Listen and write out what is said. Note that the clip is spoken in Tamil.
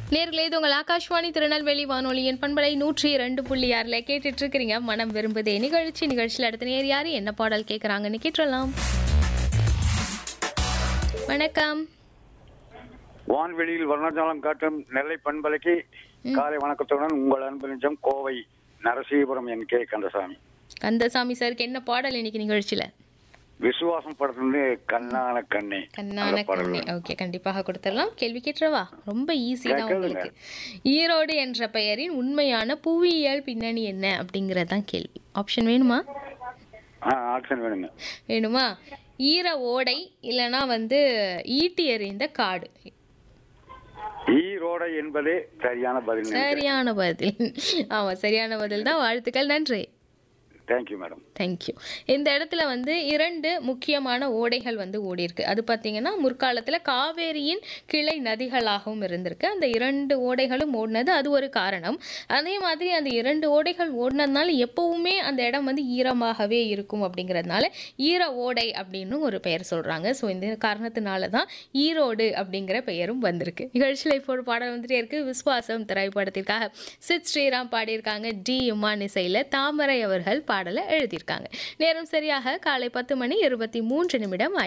நேர்களே இது உங்கள் ஆகாஷ்வாணி திருநெல்வேலி வானொலியின் பண்பலை நூற்றி இரண்டு புள்ளி ஆறில் கேட்டுட்டு இருக்கிறீங்க மனம் விரும்புதே நிகழ்ச்சி நிகழ்ச்சியில் அடுத்த நேர் யார் என்ன பாடல் கேட்குறாங்கன்னு கேட்டுடலாம் வணக்கம் வான்வெளியில் வர்ணஜாலம் காட்டும் நெல்லை பண்பலைக்கு காலை வணக்கத்துடன் உங்கள் அன்பு நிஜம் கோவை நரசீபுரம் என் கே கந்தசாமி கந்தசாமி சாருக்கு என்ன பாடல் இன்னைக்கு நிகழ்ச்சியில் விசுவாசம் படத்துல கண்ணான கண்ணே கண்ணான அந்த பாடல் கண்ணே வேணும். ஓகே கண்டிப்பாக கொடுத்துடலாம் கேள்வி கேட்டுறவா ரொம்ப ஈஸி தான் கேளுங்க. உங்களுக்கு ஈரோடு என்ற பெயரின் உண்மையான புவியியல் பின்னணி என்ன அப்படிங்கிறது தான் கேள்வி ஆப்ஷன் வேணுமா ஆ ஆக்ஷன் வேணுங்க வேணுமா ஈர ஓடை இல்லைன்னா வந்து ஈட்டி எறிந்த காடு ஈரோடை என்பதே சரியான பதில் சரியான பதில் ஆமா சரியான பதில் தான் வாழ்த்துக்கள் நன்றி தேங்க்யூ மேடம் தேங்க்யூ இந்த இடத்துல வந்து இரண்டு முக்கியமான ஓடைகள் வந்து ஓடி இருக்கு அது பார்த்தீங்கன்னா முற்காலத்தில் காவேரியின் கிளை நதிகளாகவும் இருந்திருக்கு அந்த இரண்டு ஓடைகளும் ஓடினது அது ஒரு காரணம் அதே மாதிரி அந்த இரண்டு ஓடைகள் ஓடினதுனால எப்பவுமே அந்த இடம் வந்து ஈரமாகவே இருக்கும் அப்படிங்கிறதுனால ஈர ஓடை அப்படின்னு ஒரு பெயர் சொல்றாங்க ஸோ இந்த காரணத்தினால தான் ஈரோடு அப்படிங்கிற பெயரும் வந்திருக்கு நிகழ்ச்சியில் இப்போ ஒரு பாடல் வந்துட்டே இருக்கு விஸ்வாசம் திரைப்படத்திற்காக சித் ஸ்ரீராம் பாடியிருக்காங்க டி இமான் இசையில் தாமரை அவர்கள் பாடலை எழுதியிருக்காங்க நேரம் சரியாக காலை பத்து மணி இருபத்தி மூன்று நிமிடம்